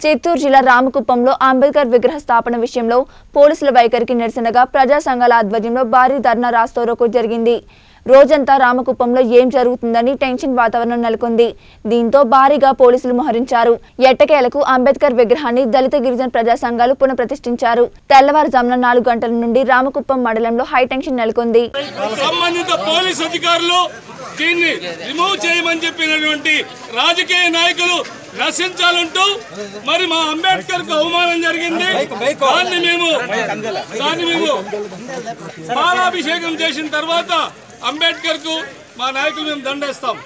చిత్తూరు జిల్లా రామకుప్పంలో అంబేద్కర్ విగ్రహ స్థాపన విషయంలో పోలీసుల వైఖరికి నిరసనగా ప్రజా సంఘాల ఆధ్వర్యంలో భారీ ధర్నా రాస్తోరోకు జరిగింది రోజంతా రామకుప్పంలో ఏం జరుగుతుందని టెన్షన్ వాతావరణం నెలకొంది దీంతో భారీగా పోలీసులు మోహరించారు ఎట్టకేలకు అంబేద్కర్ విగ్రహాన్ని దళిత గిరిజన ప్రజా సంఘాలు పునఃప్రతిష్ఠించారు తెల్లవారుజామున నాలుగు గంటల నుండి రామకుప్పం మండలంలో హైటెన్షన్ నెలకొంది సంబంధిత పోలీస్ అధికారులు దీన్ని రిమూవ్ చేయమని చెప్పినటువంటి రాజకీయ నాయకులు నశించాలంటూ మరి మా అంబేద్కర్ కు అవమానం జరిగింది దాన్ని మేము దాన్ని మేము పాలాభిషేకం చేసిన తర్వాత అంబేద్కర్ కు మా నాయకులు మేము దండేస్తాం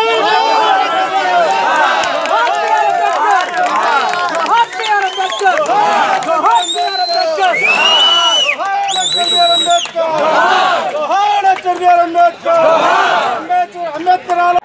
అంబేద్కర్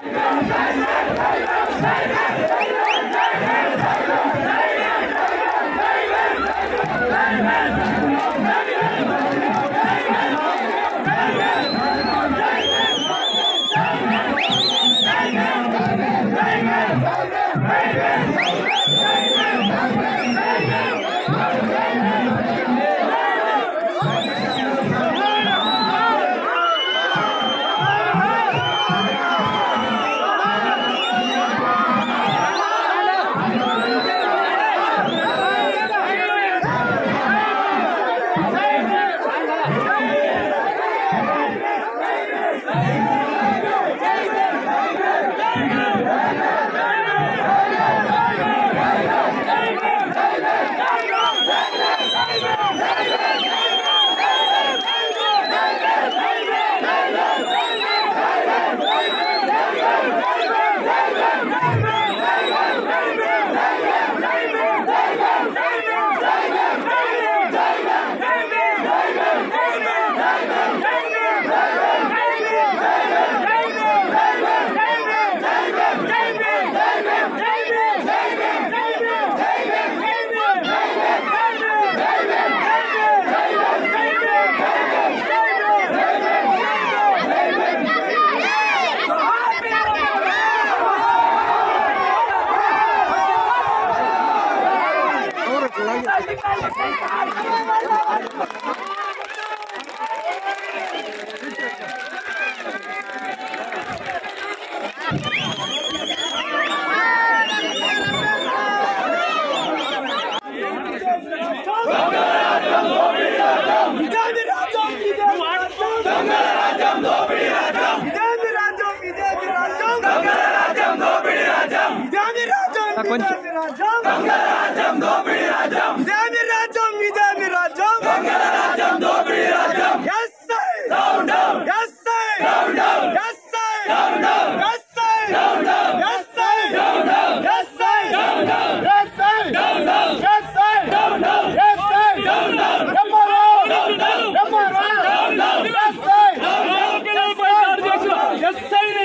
ఇదేంది రాజ్యం ఇదేంది రాజ్యం దొంగల రాజ్యం దోపిడీ రాజ్యం ఇదేంది రాజ్యం ఇదేంది రాజ్యం దొంగల రాజ్యం దోపిడీ రాజ్యం ఇదేంది రాజ్యం ఇదేంది రాజ్యం దొంగల రాజ్యం దోపిడీ రాజ్యం ఇదేంది రాజ్యం ఇదేంది రాజ్యం దొంగల రాజ్యం దోపిడీ రాజ్యం SI down down SI down down SI down down SI down down SI down down SI down down SI down down SI down down SI down down MRO down down MRO down down SI ఆడపిల్లలపై దాడి చేసిన ఎస్ఐని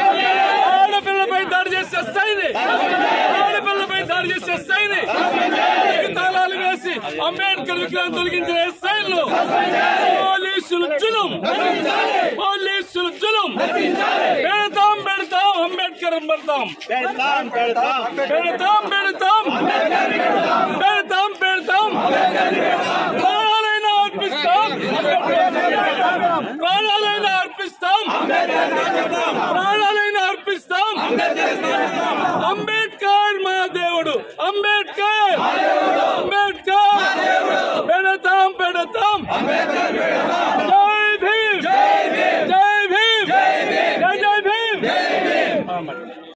ఆడపిల్లపై దాడి చేసిన ఎస్ఐని ఆడపిల్లపై దాడి చేసిన ఎస్ఐని తాళాలు వేసి అంబేద్కర్ విగ్రహం తొలగించిన ఎస్ఐలు పోలీసులు జులుం పోలీసులు జులుం పెడతాం పెడతాం అంబేద్కర్ పెడతాం పెడతాం పెడతాం పెడతాం పెడతాం ప్రాణాలైనా అర్పిస్తాం ప్రాణాలైనా అర్పిస్తాం ప్రాణాలైనా అర్పిస్తాం అంబేద్కర్ మా దేవుడు అంబేద్కర్ అంబేద్కర్ పెడతాం పెడతాం జై భీమ్ జై భీమ్ జై భీమ్ జై భీమ్